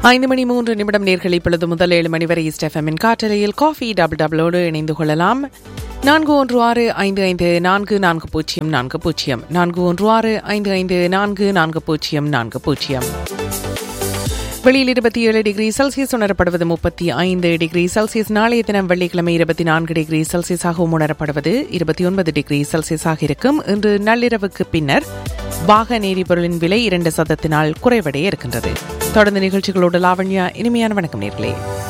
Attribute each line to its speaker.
Speaker 1: ஐந்து மணி மூன்று நிமிடம் நேர்கள் இப்பொழுது முதல் ஏழு மணி வரை ஸ்டெஃபமின் காற்றலையில் காஃபி டபுள் டபுளோடு இணைந்து கொள்ளலாம் நான்கு ஒன்று ஆறு ஐந்து ஐந்து நான்கு நான்கு பூஜ்ஜியம் நான்கு பூஜ்ஜியம் நான்கு ஒன்று ஆறு ஐந்து ஐந்து நான்கு நான்கு பூஜ்ஜியம் நான்கு பூஜ்ஜியம் வெளியில் இருபத்தி ஏழு டிகிரி செல்சியஸ் உணரப்படுவது முப்பத்தி ஐந்து டிகிரி செல்சியஸ் நாளைய தினம் வெள்ளிக்கிழமை இருபத்தி நான்கு டிகிரி செல்சியஸாகவும் உணரப்படுவது இருபத்தி ஒன்பது டிகிரி செல்சியஸாக இருக்கும் இன்று நள்ளிரவுக்கு பின்னர் வாகன எரிபொருளின் விலை இரண்டு சதத்தினால் குறைவடைய இருக்கின்றது தொடர்ந்து நிகழ்ச்சிகளோடு லாவண்யா இனிமையான வணக்கம் நேர்களே